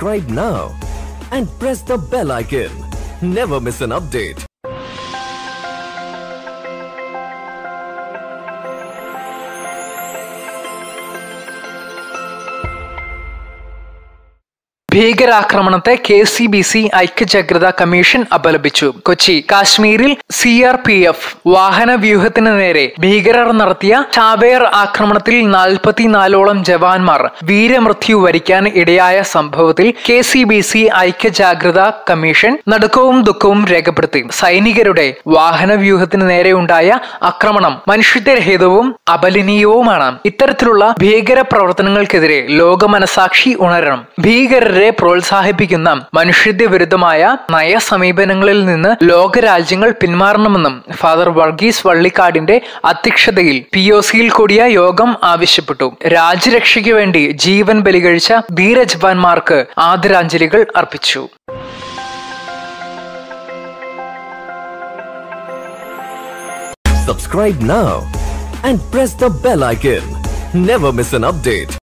Subscribe now and press the bell icon. Never miss an update. ഭീകരാക്രമണത്തെ K C B C ഐക്യജാഗ്രതാ commission അപലപിച്ചു കൊച്ചി കാശ്മീരിൽ C R P F വാഹന വ്യൂഹത്തിന് നേരെ ഭീകരർ നടത്തിയ ചാവേർ ആക്രമണത്തിൽ നാൽപ്പത്തിനാലോളം ജവാന്മാർ വീരമൃത്യു വരിക്കാൻ ഇടയായ സംഭവത്തിൽ കെ സി ബി സി ഐക്യജാഗ്രതാ കമ്മീഷൻ നടുക്കവും ദുഃഖവും രേഖപ്പെടുത്തി സൈനികരുടെ വാഹന വ്യൂഹത്തിന് നേരെയുണ്ടായ ആക്രമണം മനുഷ്യത്വരഹിതവും അപലനീയവുമാണ് ഇത്തരത്തിലുള്ള ഭീകര പ്രവർത്തനങ്ങൾക്കെതിരെ ലോക മനസാക്ഷി ഉണരണം ഭീകരരെ പ്രോത്സാഹിപ്പിക്കുന്ന മനുഷ്യത്വ വിരുദ്ധമായ നയ സമീപനങ്ങളിൽ നിന്ന് ലോകരാജ്യങ്ങൾ പിന്മാറണമെന്നും ഫാദർ വർഗീസ് വള്ളിക്കാടിന്റെ അധ്യക്ഷതയിൽ പി ഒ സിയിൽ കൂടിയ യോഗം ആവശ്യപ്പെട്ടു രാജ്യരക്ഷയ്ക്ക് വേണ്ടി ജീവൻ ബലികഴിച്ച ധീരജവാന്മാർക്ക് ആദരാഞ്ജലികൾ അർപ്പിച്ചു Subscribe now and press the bell icon. Never miss an update.